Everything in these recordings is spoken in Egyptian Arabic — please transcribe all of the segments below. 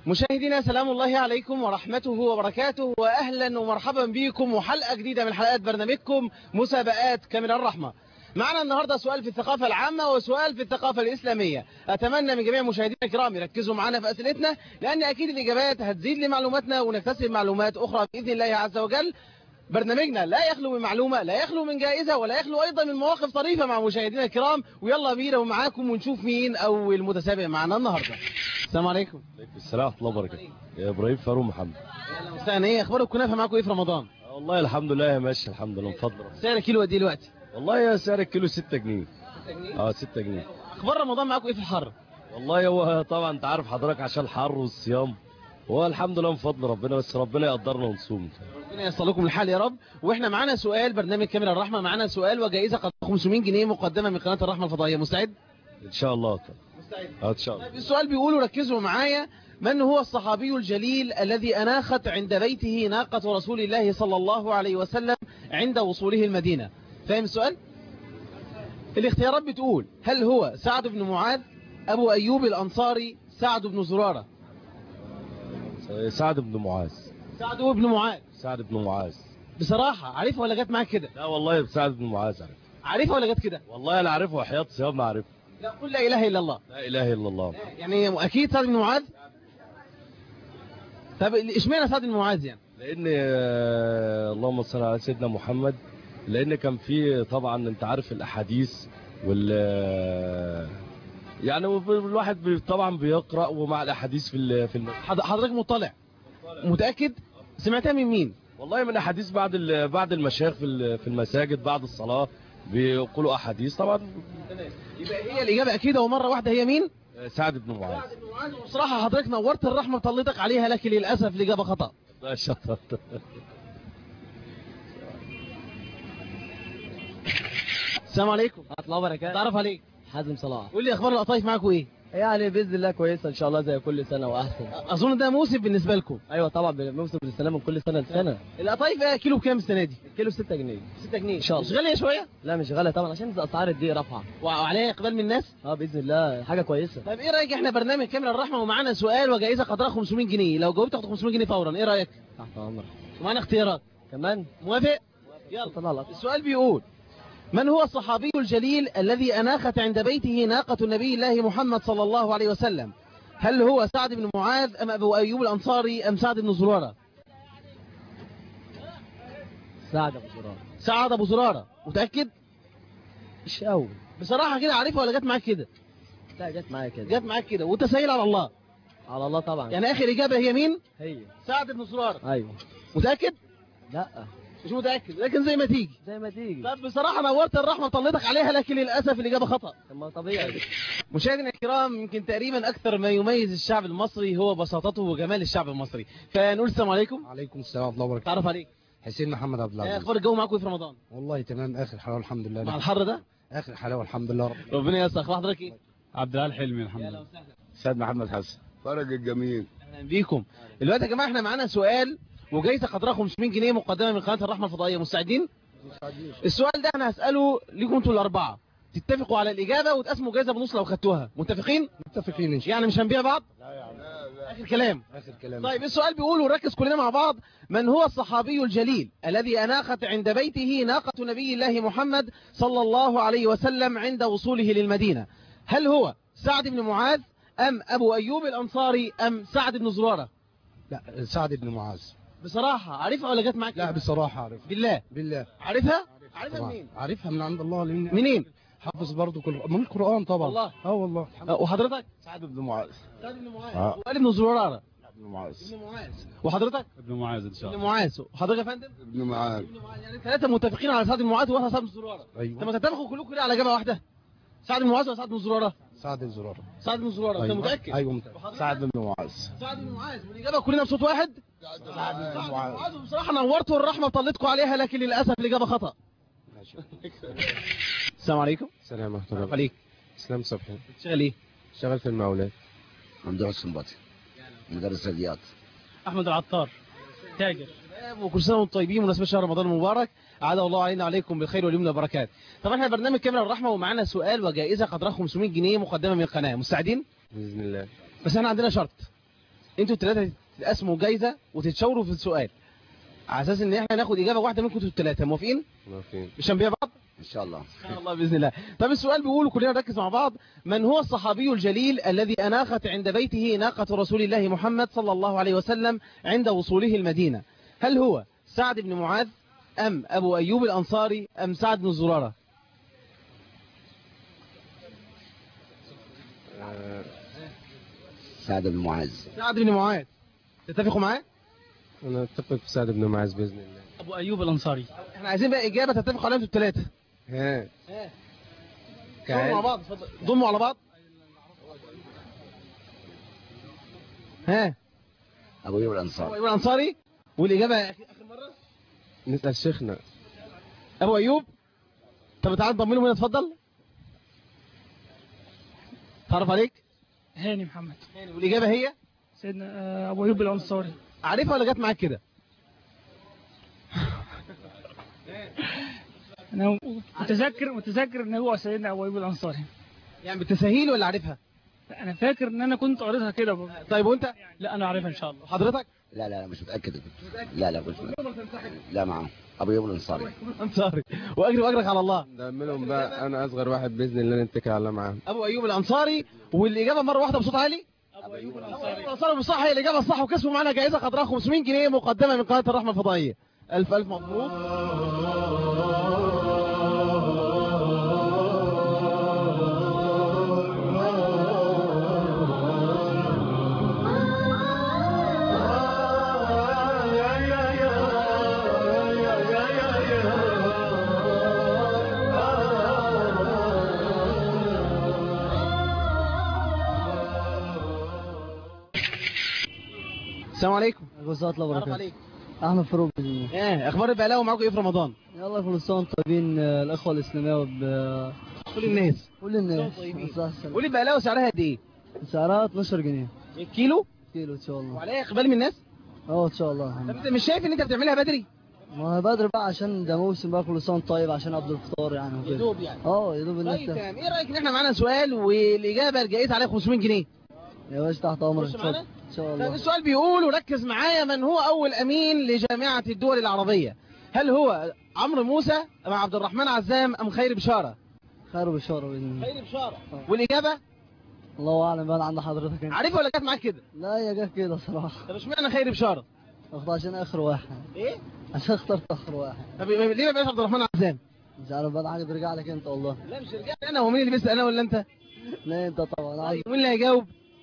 مشاهدينا سلام الله عليكم ورحمته وبركاته وأهلا ومرحبا بكم وحلقة جديدة من حلقات برنامجكم مسابقات كامل الرحمة معنا النهاردة سؤال في الثقافة العامة وسؤال في الثقافة الإسلامية أتمنى من جميع مشاهدينا الكرام يركزوا معنا في أسئلتنا لأن أكيد الإجابات هتزيد لمعلوماتنا ونكتسب معلومات أخرى بإذن الله عز وجل برنامجنا لا يخلو من معلومة لا يخلو من جائزة ولا يخلو أيضا من مواقف طريفة مع مشاهدينا الكرام ويلا بينا ومعاكم ونشوف مين أول متسابق معنا النهاردة السلام عليكم عليكم السلام ورحمة الله وبركاته يا إبراهيم فاروق محمد أهلا وسهلا إيه أخبار الكنافة معاكم إيه في رمضان والله الحمد لله يا ماشي الحمد لله من فضل ربنا. سعر كيلو قد إيه دلوقتي والله يا سعر الكيلو 6 جنيه اه 6 جنيه أخبار رمضان معاكم إيه في الحر والله هو طبعا انت عارف حضرتك عشان الحر والصيام هو الحمد لله من فضل ربنا بس ربنا يقدرنا ونصوم ربنا ييسر لكم الحال يا رب واحنا معانا سؤال برنامج كامل الرحمة معانا سؤال وجائزة قد 500 جنيه مقدمة من قناة الرحمة الفضائية مستعد ان شاء الله طبعا. مستعد اه ان شاء الله طيب السؤال بيقول ركزوا معايا من هو الصحابي الجليل الذي أناخت عند بيته ناقة رسول الله صلى الله عليه وسلم عند وصوله المدينة فاهم السؤال؟ الاختيارات بتقول هل هو سعد بن معاذ أبو أيوب الأنصاري سعد بن زرارة سعد بن معاذ سعد بن معاذ سعد بن معاذ بصراحة عارفها ولا جت معاك كده لا والله سعد بن معاذ عارف عارفها ولا جت كده والله انا عارفه وحياة صيام ما عارفه لا قل لا إله إلا الله لا اله الا الله يعني أكيد سعد بن معاذ طب اشمعنى سعد بن معاذ يعني لان آه، اللهم صل على سيدنا محمد لان كان في طبعا انت عارف الاحاديث وال يعني الواحد بي- طبعا بيقرا ومع الاحاديث في ال- في الم... حض- حضرتك مطلع متأكد سمعتها من مين والله من احاديث بعد ال- بعد المشايخ في ال- في المساجد بعد الصلاه بيقولوا احاديث طبعا يبقى هي الإجابة أكيدة ومرة واحدة هي مين آه، سعد بن معاذ بصراحة حضرتك نورت الرحمة بطلتك عليها لكن للأسف الإجابة خطأ لا شطر السلام عليكم ورحمة الله وبركاته تعرف عليك حازم صلاح قول لي أخبار القطايف معاكم إيه يعني باذن الله كويسه ان شاء الله زي كل سنه واحسن أظن ده موسم بالنسبة لكم ايوه طبعا بنوصل بالسلامه من كل سنه لسنه القطايف إيه كيلو بكام السنة دي الكيلو 6 جنيه 6 جنيه إن شاء الله. مش غالية شوية لا مش غالي طبعا عشان اسعار الدقيق رافعه وعليها إقبال من الناس اه باذن الله حاجه كويسه طيب إيه رأيك إحنا برنامج كامل الرحمة ومعانا سؤال وجائزة قدرها 500 جنيه لو جاوبت تاخد 500 جنيه فورا إيه رأيك تحت امرك ومعانا اختيارات كمان موافق يلا طلع لك السؤال بيقول من هو الصحابي الجليل الذي أناخت عند بيته ناقة النبي الله محمد صلى الله عليه وسلم هل هو سعد بن معاذ أم أبو أيوب الأنصاري أم سعد بن زرارة سعد ابو زرار سعد أبو زرارة متأكد مش قوي بصراحة كده عارفها ولا جت معاك كده لا جت معايا كده جت معاك كده وتسهيل على الله على الله طبعا يعني آخر إجابة هي مين هي سعد بن زرارة ايوه متأكد لا مش متأكد لكن زي ما تيجي زي ما تيجي طب بصراحة نورت الرحمة طلتك عليها لكن للأسف الإجابة خطأ طب ما طبيعي مشاهدينا الكرام يمكن تقريبا أكثر ما يميز الشعب المصري هو بساطته وجمال الشعب المصري فنقول السلام عليكم عليكم السلام ورحمه الله وبركاته تعرف عليك حسين محمد عبد ايه العزيز اخبار الجو معاكم إيه في رمضان والله تمام اخر حلاوه الحمد لله مع الحر ده اخر حلاوه الحمد لله رب ربنا ييسر اخبار حضرتك ايه عبد العال حلمي الحمد يا لله لو سهلا سيد محمد حسن فرج الجميل اهلا بيكم دلوقتي يا جماعه احنا معانا سؤال وجايزه قدرها 500 جنيه مقدمه من قناه الرحمه الفضائيه مستعدين السؤال ده انا هساله ليكم انتوا الاربعه تتفقوا على الاجابه وتقسموا جايزه بنص لو خدتوها متفقين متفقين ان شاء يعني مش هنبيع بعض اخر كلام الله اخر كلام طيب السؤال بيقول ونركز كلنا مع بعض من هو الصحابي الجليل الذي أناخت عند بيته ناقة نبي الله محمد صلى الله عليه وسلم عند وصوله للمدينة هل هو سعد بن معاذ أم أبو أيوب الأنصاري أم سعد بن زرارة لا سعد بن معاذ بصراحة عارفها ولا جت معاك لا بصراحه عارف بالله بالله عارفها عارفها طبعا منين عارفها من عند الله لان منين حافظ برضه كل من القران طبعا والله. اه والله أه، وحضرتك سعد بن معاذ سعد بن معاذ آه. وقال بن زرارة بن معاذ ابن معاذ وحضرتك ابن معاذ ان شاء ابن الله معاذ وحضرتك يا فندم ابن معاذ ابن معاذ يعني ثلاثة متفقين على سعد بن معاذ وأنا سعد بن زرارة ايوه لما تتفقوا كلكم ليه على إجابة واحدة سعد بن معاذ ولا سعد بن زرارة سعد الزرار سعد بن زرارة أنت ايوه متأكد ايوه متأكد. وحضرتك؟ سعد بن معاذ سعد بن معاذ والإجابة كلنا بصوت واحد سعد بن معاذ بصراحة نورتوا الرحمة طلتكم عليها لكن للأسف الإجابة خطأ ماشي. السلام عليكم السلام ورحمة الله عليك اسلام صبحي شغال إيه شغال في المقاولات ممدوح السنباطي مدرس رياض احمد العطار تاجر وكل سنة وانتم طيبين مناسبة شهر رمضان المبارك أعاد الله علينا وعليكم بالخير واليمن والبركات طبعا احنا برنامج كامل الرحمة ومعانا سؤال وجائزة قدرها 500 جنيه مقدمة من القناة مستعدين بإذن الله بس احنا عندنا شرط انتوا الثلاثه تتقسموا جايزه وتتشاوروا في السؤال على اساس ان احنا ناخد اجابه واحده منكم انتوا الثلاثه موافقين موافقين مش هنبيع بعض ان شاء الله ان شاء الله باذن الله طب السؤال بيقول كلنا نركز مع بعض من هو الصحابي الجليل الذي اناخت عند بيته ناقه رسول الله محمد صلى الله عليه وسلم عند وصوله المدينه هل هو سعد بن معاذ ام ابو ايوب الانصاري ام سعد بن زراره آه، سعد بن معاذ سعد بن معاذ تتفقوا معاه انا اتفق في سعد بن معاذ باذن الله ابو ايوب الانصاري احنا عايزين بقى اجابه تتفقوا عليها انتوا الثلاثه ها ضموا مع بعض اتفضل. ضموا على بعض ها ابو ايوب ابو الانصار ايوب الانصاري والاجابه اخر مره نسال شيخنا ابو ايوب طب تعال نضم لهم هنا اتفضل تعرف عليك هاني محمد والاجابه هي سيدنا آه، ابو ايوب الانصاري عارفها ولا جت معاك كده انا متذكر متذكر ان هو سيدنا ابو ايوب الانصاري يعني بالتسهيل ولا عارفها انا فاكر ان انا كنت قريتها كده برضه. طيب وانت لا انا عارفها ان شاء الله حضرتك لا لا لا مش متاكد لا لا مش متأكد. لا معاه ابو ايوب الانصاري انصاري واجري واجرك على الله نعملهم بقى انا اصغر واحد باذن الله نتكل على معاهم ابو ايوب الانصاري والاجابه مره واحده بصوت عالي ابو ايوب الانصاري بصح هي الاجابه الصح وكسبوا معانا جائزه قدرها 500 جنيه مقدمه من قناه الرحمه الفضائيه الف الف مبروك السلام عليكم جزاك الله تعرف وبركاته عليك احمد فاروق بإذن الله. ايه اخبار البقلاوه معاكم ايه في رمضان يلا كل سنه وانتم طيبين آه، الاخوه الاسلاميه وب كل الناس كل الناس طيبين. صح السلام. قولي البقلاوه سعرها قد ايه سعرها 12 جنيه كيلو كيلو ان شاء الله وعليها اقبال من الناس اه ان شاء الله طب انت مش شايف ان انت بتعملها بدري ما هي بدري بقى عشان ده موسم بقى كل سنه وأنت طيب عشان قبل الفطار يعني وكده يدوب يعني اه يا دوب الناس طيب ده. تمام ايه رايك ان احنا معانا سؤال والاجابه الجائزه عليها 500 جنيه يا باشا تحت امرك خش اتفضل معانا؟ ان شاء طيب الله السؤال بيقول وركز معايا من هو اول امين لجامعه الدول العربيه هل هو عمرو موسى ام عبد الرحمن عزام ام خير بشاره خير وبشاره باذن الله خير بشاره والاجابه الله اعلم بقى عند حضرتك انت عارفها ولا جت معاك كده لا يا جت كده صراحه طب اشمعنى خير بشاره اختار عشان اخر واحد ايه عشان اخترت اخر واحد طب ليه ما بقاش عبد الرحمن عزام مش عارف بقى حاجه برجع لك انت والله لا مش رجعت انا هو مين اللي بيسال انا ولا انت لا انت طبعا عايز مين اللي هيجاوب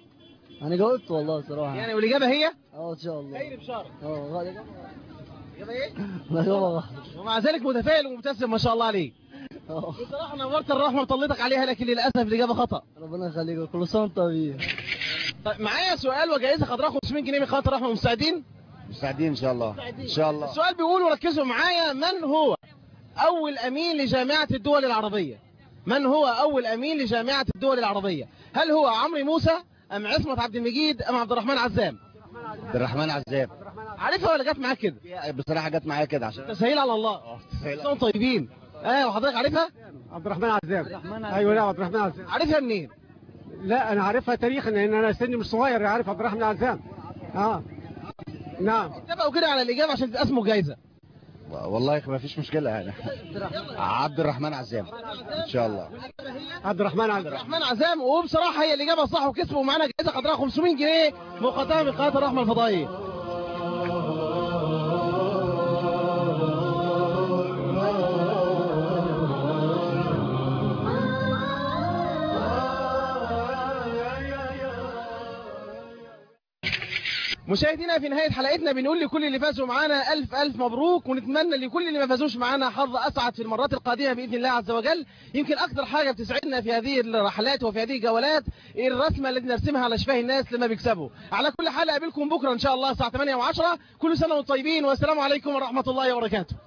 انا جاوبت والله صراحه يعني والاجابه هي اه ان شاء الله خير بشاره اه غالي الاجابه ايه لا جوه ومع ذلك متفائل ومبتسم ما شاء الله عليه اه بصراحه نورت الرحمه وطلتك عليها لكن للاسف الاجابه خطا ربنا يخليك كل سنه وانت طيب طيب معايا سؤال وجائزه قدرها 500 جنيه من قناه الرحمه مستعدين مستعدين ان شاء الله ان شاء الله السؤال بيقول وركزوا معايا من هو أول أمين لجامعة الدول العربية من هو أول أمين لجامعة الدول العربية هل هو عمرو موسى أم عصمت عبد المجيد أم عبد الرحمن عزام عبد الرحمن عزام عارفها ولا جت معاك كده بصراحه جت معايا كده عشان تسهيل على الله كلهم طيبين اه وحضرتك عارفها عبد الرحمن عزام ايوه لا عبد الرحمن عزام عارفها منين لا انا عارفها تاريخا لان انا سني مش صغير عارف عبد الرحمن عزام اه نعم اتفقوا كده على الإجابة عشان تقسموا جايزة والله ما فيش مشكله يعني عبد الرحمن عزام ان شاء الله عبد الرحمن عبد عزام الرحمن عزام وبصراحة هي الإجابة الصح وكسبوا معانا جائزة قدرها 500 جنيه مقدمة من قناة الرحمة الفضائية مشاهدينا في نهاية حلقتنا بنقول لكل اللي فازوا معانا ألف ألف مبروك ونتمنى لكل اللي ما فازوش معانا حظ أسعد في المرات القادمة بإذن الله عز وجل يمكن أكثر حاجة بتسعدنا في هذه الرحلات وفي هذه الجولات الرسمة التي نرسمها على شفاه الناس لما بيكسبوا على كل حال أقابلكم بكرة إن شاء الله الساعة 8 و10 كل سنة وانتم طيبين والسلام عليكم ورحمة الله وبركاته